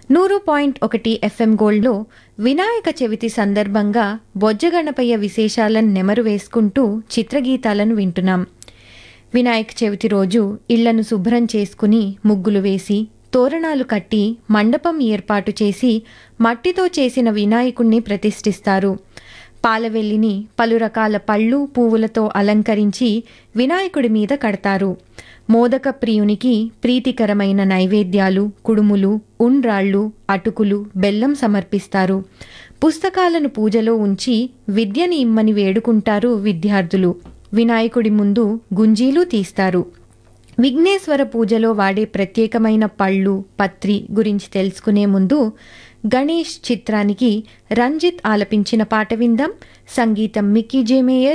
నూరు పాయింట్ ఒకటి ఎఫ్ఎం గోల్డ్లో వినాయక చవితి సందర్భంగా బొజ్జగణపయ్య విశేషాలను నెమరు వేసుకుంటూ చిత్రగీతాలను వింటున్నాం వినాయక చవితి రోజు ఇళ్లను శుభ్రం చేసుకుని ముగ్గులు వేసి తోరణాలు కట్టి మండపం ఏర్పాటు చేసి మట్టితో చేసిన వినాయకుణ్ణి ప్రతిష్ఠిస్తారు పాలవెల్లిని పలు రకాల పళ్ళు పువ్వులతో అలంకరించి వినాయకుడి మీద కడతారు మోదక ప్రియునికి ప్రీతికరమైన నైవేద్యాలు కుడుములు ఉండ్రాళ్ళు అటుకులు బెల్లం సమర్పిస్తారు పుస్తకాలను పూజలో ఉంచి విద్యని ఇమ్మని వేడుకుంటారు విద్యార్థులు వినాయకుడి ముందు గుంజీలు తీస్తారు విఘ్నేశ్వర పూజలో వాడే ప్రత్యేకమైన పళ్ళు పత్రి గురించి తెలుసుకునే ముందు గణేష్ చిత్రానికి రంజిత్ ఆలపించిన పాట విందాం సంగీతం మిక్కీ జే మేయర్